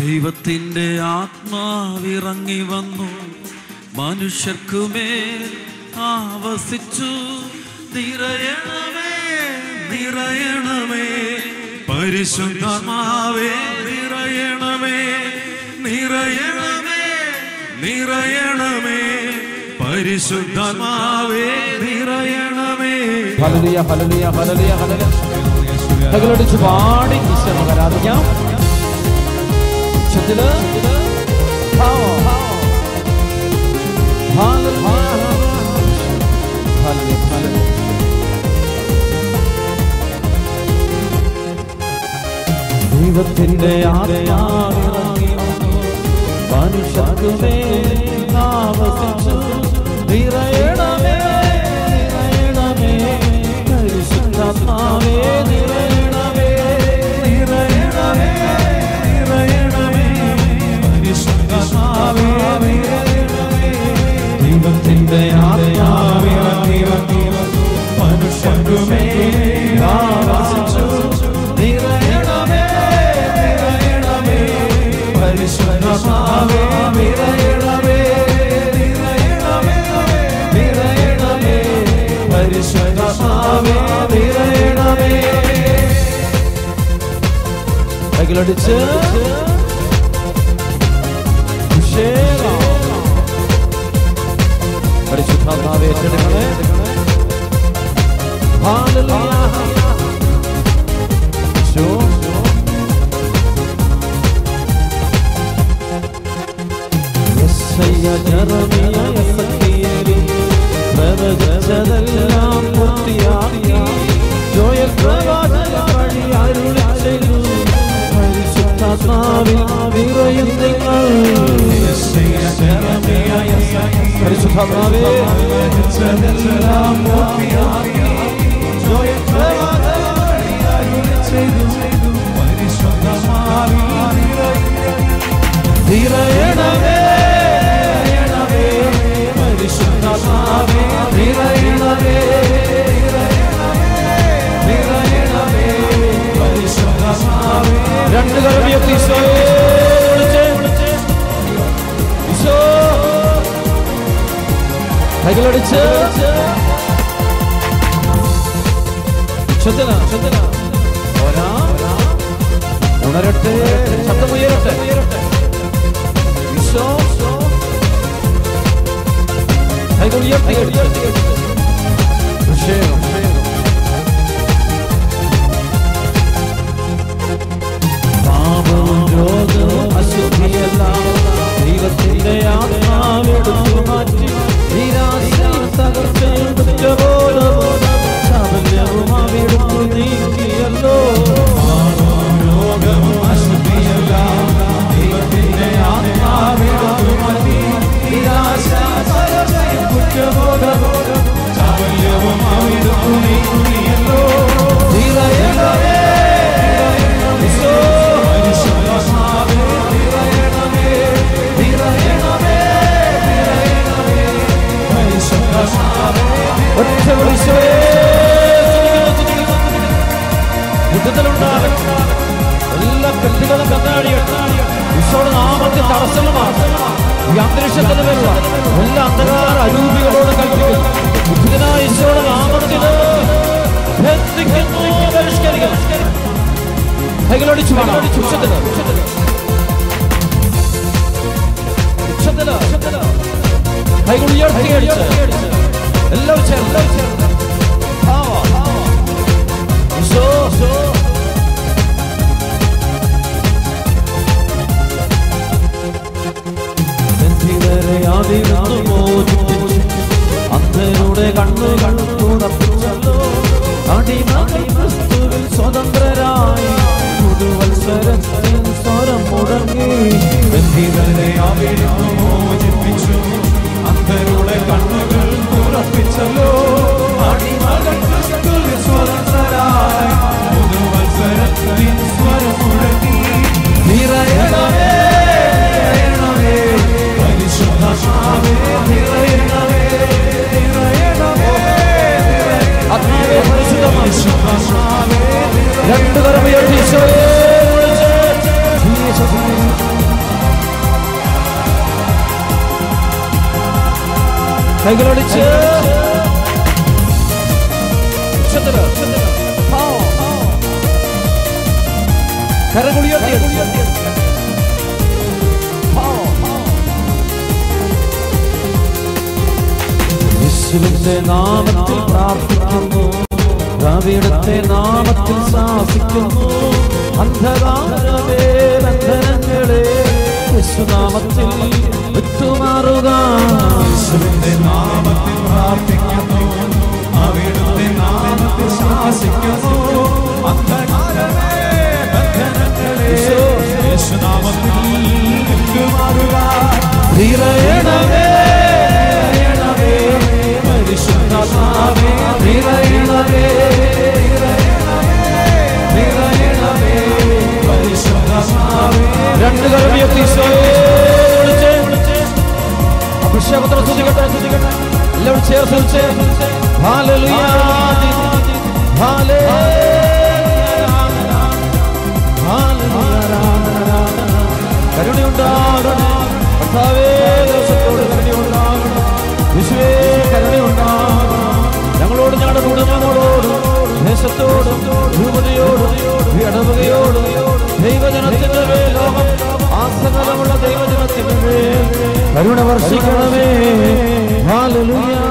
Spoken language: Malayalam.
ദൈവത്തിൻ്റെ ആത്മാവിറങ്ങി വന്നു മനുഷ്യർക്കുമേൽ ആവസിച്ചു നിറയണമേ നിറയണമേ പരിശുദ്ധമാവേ നിറയണമേ നിറയണമേ നിറയണമേ പരിശുദ്ധമാവേ നിറയണമേ ഹല്ലേലൂയ ഹല്ലേലൂയ ഹല്ലേലൂയ ഹല്ലേലൂയ കൈകളടിച്ച് പാടി ഈശ്വരനെ ആരാധിക്കാം ഉച്ചത്തില് ഭാവം. ഹല്ലേലൂയ. Hallelujah, hallelujah. ദൈവത്തിന്റെ ആത്മാവിറങ്ങി വന്നു മനുഷ്യർക്കുമേൽ ആവസിച്ചു നിറയണമേ നിറയണമേ പരിശുദ്ധാത്മാവേ നിറയണമേ നിറയണമേ നിറയണമേ പരിശുദ്ധാത്മാവേ നിറയണമേ ദൈവത്തിന്റെ ആത്മാവിറങ്ങി വന്നു മനുഷ്യർക്കുമേൽ ആവസിച്ചു നിറയണമേ നിറയണമേ പരിശുദ്ധമാവേ നിറയണമേ നിറയണമേ നിറയണമേ പരിശുദ്ധമാവേ നിറയണമേ കൈകളടിച്ച് അഭിഷേകം. പരിശുദ്ധാത്മാവേ ഏറ്റെടുക്കണേ ഹല്ലേലൂയ ശോ യെശയ്യ ജെറമിയ യെസക്കിയേലി പ്രവചിച്ചതെല്ലാം പൂർത്തിയാക്കി ജോയൽ പ്രവാചക വഴി അരുളി ചെയ്തു പരിശുദ്ധാത്മാവിൽ നിറയും നിങ്ങൾ യെശയ്യ ജെറമിയ യെസക്കിയേലി പരിശുദ്ധാത്മാവേ പ്രവചിച്ചതെല്ലാം പൂർത്തിയാക്കി ജോയൽ പ്രവാചക വഴി അരുളി ചെയ്തു പരിശുദ്ധാത്മാവിൽ നിറയണമേ നിറയണമേ പരിശുദ്ധാത്മാവേ നിറയണമേ നിറയണമേ പരിശുദ്ധാത്മാവേ രണ്ട് കരമിയൊക്കെ ഈശോയെ വിളിച്ച് ഈശോ കൈകളടിച്ച് ഉച്ചത്തില ഉച്ചത്തില ഒരാ ഉണരട്ടെ ശബ്ദമുയരട്ടെ ഈശോ കൈകൾ ഉയർത്തി അഭിഷേകം പാപവും രോഗവും അശുദ്ധിയെല്ലാം ദൈവത്തിന്റെ ആത്മാവെടുത്തു മാറ്റി നിരാശയും തകർച്ചയും കുറ്റബോധവും ചാബല്യവും അവിടുത്തു നീക്കിയല്ലോ പാപവും രോഗവും അശുദ്ധിയെല്ലാം ദൈവത്തിന്റെ ആത്മാവെടുത്തു മാറ്റി നിരാശ തകർച്ചയും കുറ്റബോധവും ചാബല്യവും അവിടുത്തു നീക്കിയല്ലോ നിറയണമേ ഈശോ പരിശുദ്ധാത്മാവേ നിറയണമേ നിറയണമേ നിറയണമേ പരിശുദ്ധാത്മാവേ ഒറ്റ വിളിച്ചോയേ യുദ്ധത്തിലുണ്ടാകും എല്ലാ കെട്ടുകളും കന്നാടിയും ഈശോയുടെ നാമത്തിൽ തടസ്സങ്ങളുമാണ് ഈ അന്തരീക്ഷത്തിന് വരുക എല്ലാ അന്ധകാര അരൂപികളോട് കൽപ്പിക്കുന്നു ബുദ്ധിതനായ ഈശോയുടെ നാമത്തിൽ ബന്ധിക്കുന്നു പരിഷ്കരിക്കുന്നു കൈകളടിച്ചു ഉച്ചത്തില് ഉച്ചത്തില് കൈകൾ ഉയർത്തി അടിച്ച് എല്ലാവരും ചേർന്ന് ഭാവ ഈശോ ബന്ധിതരെ ആദിരുന്നു മോചിപ്പിച്ചു അന്ധരുടെ കണ്ണു കണ്ണു തുറപ്പിച്ചല്ലോ അടിമകൾ ക്രിസ്തുവിൽ സ്വതന്ത്രരായി പുതുവത്സരത്തിൽ സ്വരം മുടങ്ങി ബന്ധിതരെ ആദിരുന്നു മോചിപ്പിച്ചു അന്ധരുടെ കണ്ണുകൾ തുറപ്പിച്ചല്ലോ അടിമകൾ ക്രിസ്തുവിൽ സ്വതന്ത്രരായി പുതുവത്സരത്തിൽ സ്വരം മുടങ്ങി നിറയണമേ നിറയണമേ പരിശുദ്ധാത്മാവേ നിറയണമേ നിറയണമേ ആത്മാവേ പരിശുദ്ധമാത്മാവേ രണ്ട് കരമുയർത്തി ഈശോയെ വിളിച്ച് ജീസസ് കൈകളടിച്ച് ഉച്ചത്തില്, ഉച്ചത്തില്. ആ, ആ. കരകുളിയത്തി യേശുവിന്റെ നാമത്തിൽ പ്രാർത്ഥിക്കുന്നു ദ്രാവിഡത്തെ നാമത്തിൽ ശാസിക്കുന്നു അന്ധകാരമേ ബന്ധനങ്ങളെ യേശുനാമത്തിൽ വിട്ടുമാറുക യേശുവിന്റെ നാമത്തിൽ പ്രാർത്ഥിക്കുന്നു അവിടുത്തെ നാമത്തിൽ ശാസിക്കുന്നു അന്ധകാരമേ ബന്ധനങ്ങളെ യേശുനാമത്തിൽ വിട്ടുമാറുക നിറയണമേ നിറയണമേ പരിശുദ്ധാത്മാവേ നിറയണമേ നിറയണമേ പരിശുദ്ധാത്മാവേ രണ്ട് കരവിയെത്തി അഭിഷേകത്തിന് സ്തുതിക്കട്ടെ സ്തുതിക്കട്ടെ എല്ലാവരും ചേർത്ത് വിളിച്ചേ ഹാലലുയ കരുണയുണ്ടാകണം കർത്താവേ ദേശത്തോട് കരുണയുണ്ടാകണം വിശ്വേ കരുണയുണ്ടാകണം ഞങ്ങളോട് ഞങ്ങളുടെ കുടുംബങ്ങളോട് ദേശത്തോടും രൂപതയോടും ഈ ഇടവകയോടും ദൈവജനത്തിന്റെ മേൽ ലോകം ആസകലമുള്ള ദൈവജനത്തിന്റെ മേൽ കരുണ വർഷിക്കണമേ ഹാലലുയ